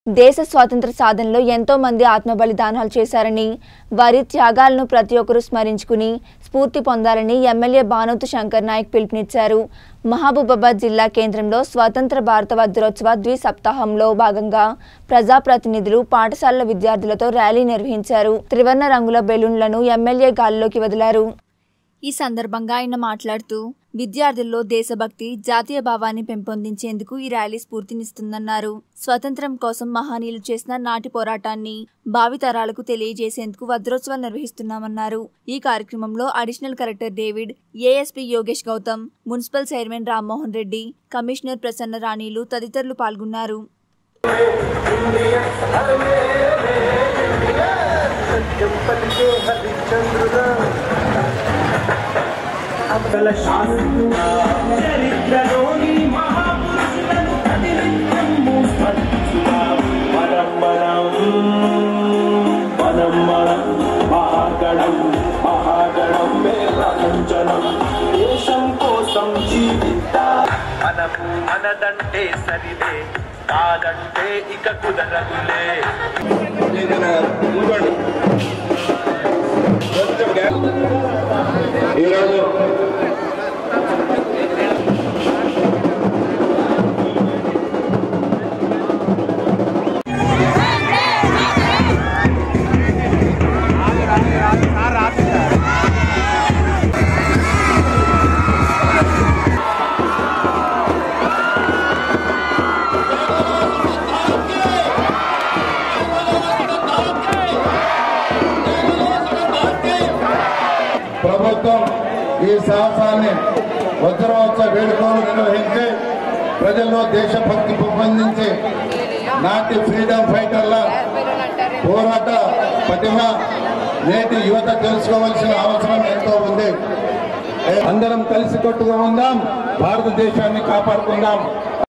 దేశ స్వాతంత్ర సాధనలో ఎంతో మంది ఆత్మ బలిదానాలు చేశారని వారి త్యాగాలను ప్రతి ఒక్కరూ స్మరించుకుని స్ఫూర్తి పొందాలని ఎమ్మెల్యే బానోతు శంకర్ నాయక్ పిలుపునిచ్చారు మహబూబాబాద్ జిల్లా కేంద్రంలో స్వతంత్ర భారత వజ్రోత్సవ ద్వి సప్తాహంలో భాగంగా ప్రజాప్రతినిధులు పాఠశాలల విద్యార్థులతో ర్యాలీ నిర్వహించారు త్రివర్ణ రంగుల బెలూన్లను ఎమ్మెల్యే గాలిలోకి వదిలారు ఈ సందర్భంగా ఆయన మాట్లాడుతూ విద్యార్థుల్లో దేశభక్తి జాతీయ భావాన్ని పెంపొందించేందుకు ఈ ర్యాలీ స్ఫూర్తినిస్తుందన్నారు స్వతంత్రం కోసం మహనీయులు చేసిన నాటి పోరాటాన్ని భావితరాలకు తెలియజేసేందుకు వజ్రోత్సవాలు నిర్వహిస్తున్నామన్నారు ఈ కార్యక్రమంలో additional collector David ASP Yogesh Gautam municipal chairman Rammohan Reddy commissioner Prasanna రాణిలు తదితరులు పాల్గొన్నారు అసల శాస్త్ర చరిత్రలోని మహాపురుషులను ప్రతినిత్యము స్మరించుదాం. మనం మనం మనం మనం మహాగణం మహాగణం మే ప్రపంచనం దేశం కోసం జీవిద్దాం మనము మనదంటే సరిదే కాదంటే ఇక కుదరదులే ఈరోజు ప్రభుత్వం ఈ సాహసాన్ని వజ్రోత్సవ వేడుకలు నిర్వహించి ప్రజల్లో దేశభక్తి పెంపొందించి నాటి ఫ్రీడమ్ ఫైటర్ల పోరాట పటిమ నేటి యువత తెలుసుకోవాల్సిన అవసరం ఎంతో ఉంది అందరం కలిసి కట్టుగా ఉందాం భారతదేశాన్ని కాపాడుకుందాం